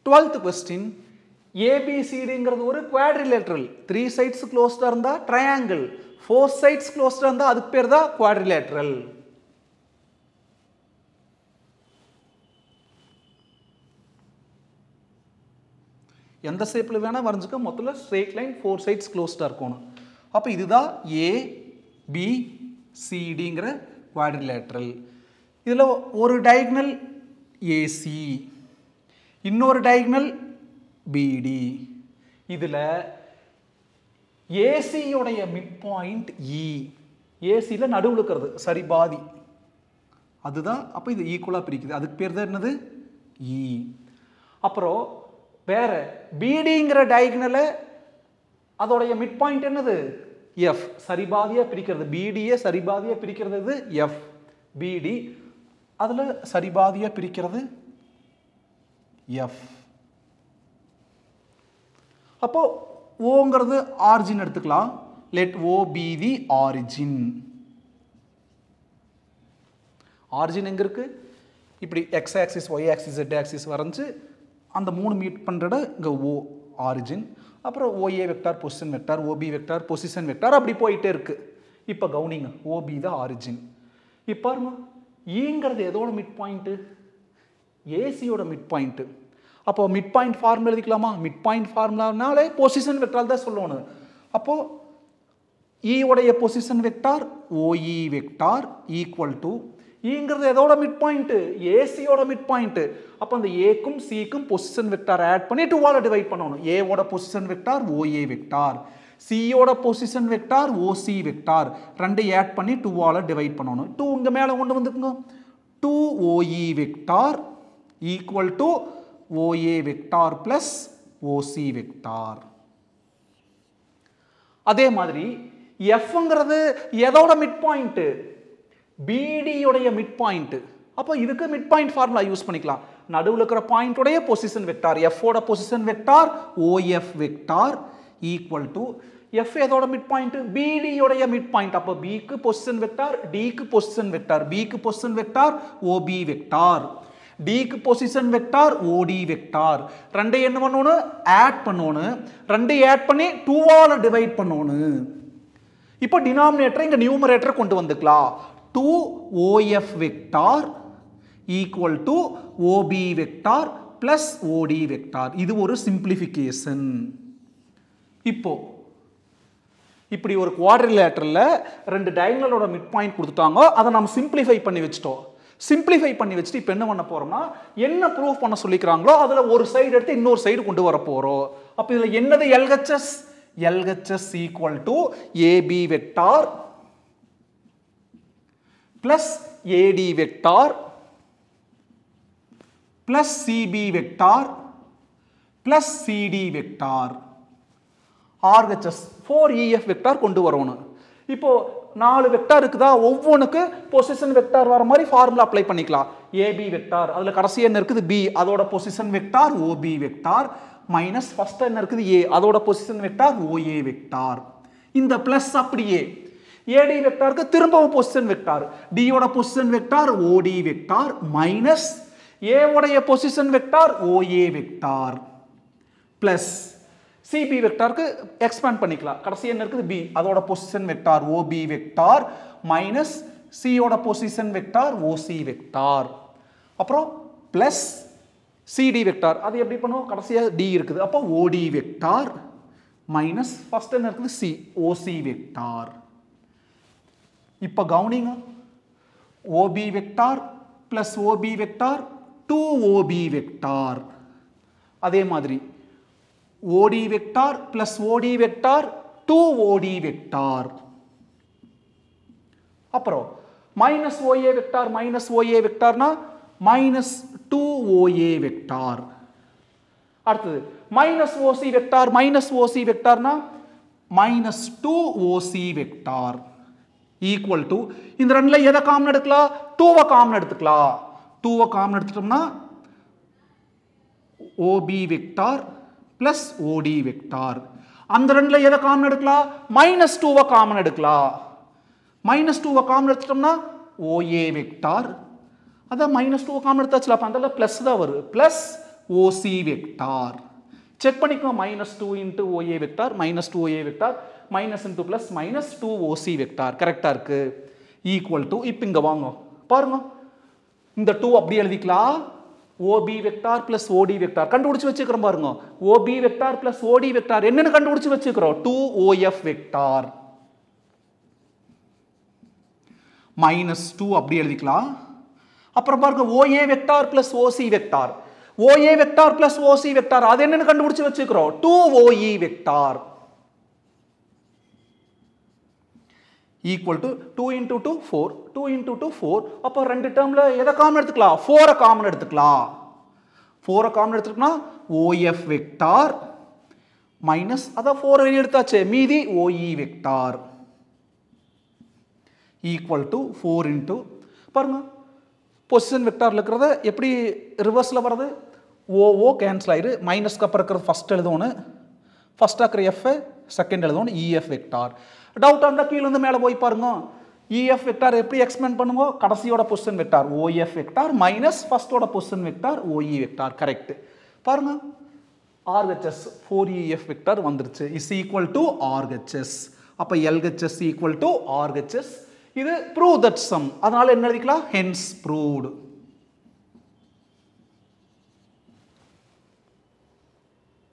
twelfth question ஏபிசிடிங்கிறது ஒரு quadrilateral three sides க்ளோஸ்டாக இருந்தால் triangle four sides க்ளோஸ்டாக இருந்தால் அதுக்கு பேர் தான் குவாட்ரிலேட்ரல் எந்த ஷேப்பில் வேணால் வரைஞ்சிக்க மொத்தத்தில் ஸ்ட்ரெயிட் லைன் ஃபோர் சைட்ஸ் க்ளோஸ்டாக இருக்கணும் அப்போ இதுதான் ஏ பி சிடிங்கிற குவாட்ரிலேட்ரல் இதில் ஒரு டயக்னல் ஏசி இன்னொரு டயக்னல் பிடி இதில் ஏசியோடைய மிட் பாயிண்ட் இ ஏசியில் நடுவில் இருக்கிறது சரி பாதி அதுதான் அப்போ இது ஈக்குவலாக பிரிக்குது அதுக்கு பேர் தான் என்னது இ அப்புறம் வேற பிடிங்கிற டயக்னலை அதோடைய மிட் பாயிண்ட் என்னது எஃப் சரிபாதியா பிரிக்கிறது பிடியே சரிபாதியா பிரிக்கிறது இது எஃப் பிடி அதில் சரிபாதியா பிரிக்கிறது எஃப் அப்போ ஓங்கிறது ஆரிஜின் எடுத்துக்கலாம் let O be the origin origin எங்க இருக்கு இப்படி x axis y axis z axis வரைஞ்சு அந்த மூணு மீட் பண்ணுற இங்கே ஓ ஆரிஜின் அப்புறம் OA vector position vector OB vector position vector அப்படி போயிட்டே இருக்கு இப்போ கவுனிங்க ஓபி தான் ஆரிஜின் இப்போ பாருங்க ஈங்கிறது எதோட மிட் பாயிண்ட்டு ஏசியோட மிட் பாயிண்ட்டு அப்போ மிட் பாயிண்ட் ஃபார்முலா எழுதிக்கலாமா மிட் பாயிண்ட் ஃபார்முலானாலே பொசிஷன் வெக்டார் தான் சொல்லணும் அப்போது E உடைய position vector OE vector equal to ஈங்கிறது எதோட மிட் பாயிண்ட் ஏசியோட மிட் பாயிண்ட் அப்போ அந்த ஏக்கும் சிக்கும் பொசிஷன் வெக்டார் ஆட் பண்ணி டூவால் டிவைட் பண்ணணும் ஏவோட பொசிஷன் வெக்டார் ஓஏ வெக்டார் சியோட பொசிஷன் வெக்டார் ஓசி வெக்டார் ரெண்டு ஆட் பண்ணி டூவால் டிவைட் பண்ணணும் டூ இங்கே மேலே கொண்டு வந்துக்குங்க two OE vector equal to OA vector plus OC vector அதே மாதிரி எஃப்ங்கிறது எதோட மிட் பாயிண்ட் பிடியோடைய மிட் பாயிண்ட் அப்போ இதுக்கு மிட் பாயிண்ட் ஃபார்முலா யூஸ் பண்ணிக்கலாம் நடுவில் இருக்கிற பாயிண்டோடைய பொசிஷன் வெக்டார் எஃபோட position vector OF vector equal to F எதோட மிட் பாயிண்ட் பிடியோடைய மிட் பாயிண்ட் அப்போ பிக்கு பொசிஷன் வெக்டார் டிக்கு பொசிஷன் வெக்டார் பிக்கு பொசிஷன் வெக்டார் ஓபி வெக்டார் டிக்கு பொசிஷன் வெக்டார் ஓடி வெக்டார் ரெண்டு என்ன பண்ணணும் ஆட் பண்ணணும் ரெண்டு ஆட் பண்ணி டூவால் டிவைட் பண்ணணும் இப்போ டினாமினேட்டரை இங்கே நியூமரேட்டரை கொண்டு வந்துக்கலாம் two OF vector equal to OB vector plus OD vector இது ஒரு சிம்பிளிஃபிகேஷன் இப்போ இப்படி ஒரு குவாட்ரிலேட்டரில் ரெண்டு டயங்கலோட மிட் பாயிண்ட் கொடுத்துட்டாங்க அதை நம்ம சிம்பிளிஃபை பண்ணி வச்சிட்டோம் சிம்பிளிஃபை பண்ணி வச்சுட்டு இப்போ என்ன பண்ண போறோம்னா என்ன ப்ரூவ் பண்ண சொல்லிக்கிறாங்களோ அதில் ஒரு சைடு எடுத்து இன்னொரு சைடு கொண்டு வர போகிறோம் அப்போ இதில் என்னது LHS LHS equal to AB vector plus AD vector plus CB vector plus CD vector RHS four EF vector கொண்டு வரணும் இப்போ நாலு வெக்டார் இருக்குதா ஒவ்வொன்றுக்கு பொசிஷன் வெக்டார் வர மாதிரி ஃபார்முலா அப்ளை பண்ணிக்கலாம் ஏபி வெக்டார் அதில் கடைசி என்ன இருக்குது பி அதோட position vector OB vector minus first என்ன இருக்குது ஏ அதோட பொசிஷன் வெக்டார் ஓஏ வெக்டார் இந்த பிளஸ் அப்படியே ஏடி வெக்டாருக்கு திரும்பவும் பொசிஷன் வெக்டார் டியோட position vector OD vector minus ஏவுடைய position vector OA vector plus CB வெக்டாருக்கு எக்ஸ்பேண்ட் பண்ணிக்கலாம் கடைசி என்ன இருக்குது பி அதோட position vector OB vector minus சியோட பொசிஷன் வெக்டார் ஓசி வெக்டார் அப்புறம் பிளஸ் சிடி வெக்டார் அது எப்படி பண்ணுவோம் கடைசியாக டி இருக்குது அப்போ ஓடி வெக்டார் மைனஸ் ஃபர்ஸ்ட் என்ன இருக்குது சி ஓசி வெக்டார் இப்போ கவுனிங்க OB vector plus OB vector two OB vector அதே மாதிரி OD vector plus OD vector two OD vector அப்புறம் minus OA vector minus OA வெக்டார்னா மைனஸ் டூ ஓஏ வெக்டார் அடுத்தது minus OC vector minus OC வெக்டார்னா minus two OC vector equal to இந்த ரெண்டுல எதை common எடுக்கலாம் டூவை காமன் எடுத்துக்கலாம் டூவை காமன் எடுத்துட்டோம்னா OB vector plus OD vector அந்த ரெண்டுல எதை காமன் எடுக்கலாம் மைனஸ் டூவை காமன் எடுக்கலாம் மைனஸ் டூவை காமன் எடுத்துட்டோம்னா ஓஏ வெக்டார் அதான் மைனஸ் டூவை காமன் எடுத்தாச்சுல அப்போ அந்த ப்ளஸ் தான் வரும் ப்ளஸ் ஓசி வெக்டார் செக் பண்ணிக்கோ minus two into OA vector minus two OA vector minus into plus minus two OC vector கரெக்டாக இருக்கு ஈக்குவல் டு இப்போ இங்கே வாங்க பாருங்க இந்த டூ அப்படி எழுதிக்கலாம் OB vector plus OD vector கண்டுபிடிச்சு வச்சுக்கிறோம் பாருங்க OB vector plus OD vector என்னன்னு கண்டுபிடிச்சு வச்சுக்கிறோம் two OF vector minus two அப்படி எழுதிக்கலாம் அப்புறம் பாருங்க OA vector plus OC vector OA vector plus OC vector அது என்னன்னு கண்டுபிடிச்சு வச்சுக்கிறோம் two OE vector equal to two into two four two into two four அப்போ ரெண்டு டேர்மில் எதை காமன் எடுத்துக்கலாம் ஃபோரை காமன் எடுத்துக்கலாம் ஃபோரை காமன் எடுத்துக்கிட்டோம்னா ஓஎஃப் வெக்டார் மைனஸ் அதான் ஃபோர் வெளியே எடுத்தாச்சு மீதி OE vector equal to four into பாருங்க பொசிஷன் வெக்டாரில் இருக்கிறத எப்படி ரிவர்ஸில் வர்றது ஓஓ கேன்சல் ஆயிரு மைனஸ்க்கு அப்புறம் இருக்கிறது ஃபஸ்ட் எழுதணும் ஃபஸ்ட் ஆக்கிற எஃப் செகண்ட் எழுதணும் இஎஃப் வெக்டார் டவுட் இருந்தால் கீழே இருந்து மேலே போய் பாருங்க இஎஃப் வெக்டார் எப்படி எக்ஸ்பிளைன் பண்ணுங்க கடைசியோட position vector OF vector minus ஃபர்ஸ்டோட position vector OE vector correct பாருங்க ஆர்ஹெச்எஸ் ஃபோர் இஎஃப் வெக்டார் வந்துருச்சு இஸ் ஈக்குவல் டு ஆர்ஹெச்எஸ் அப்போ எல்ஹெச்எஸ் ஈக்குவல் டு ஆர்ஹெச்எஸ் இது ப்ரூவ் தட் சம் அதனால என்ன எழுதிக்கலாம் ஹென்ஸ் ப்ரூவ்டு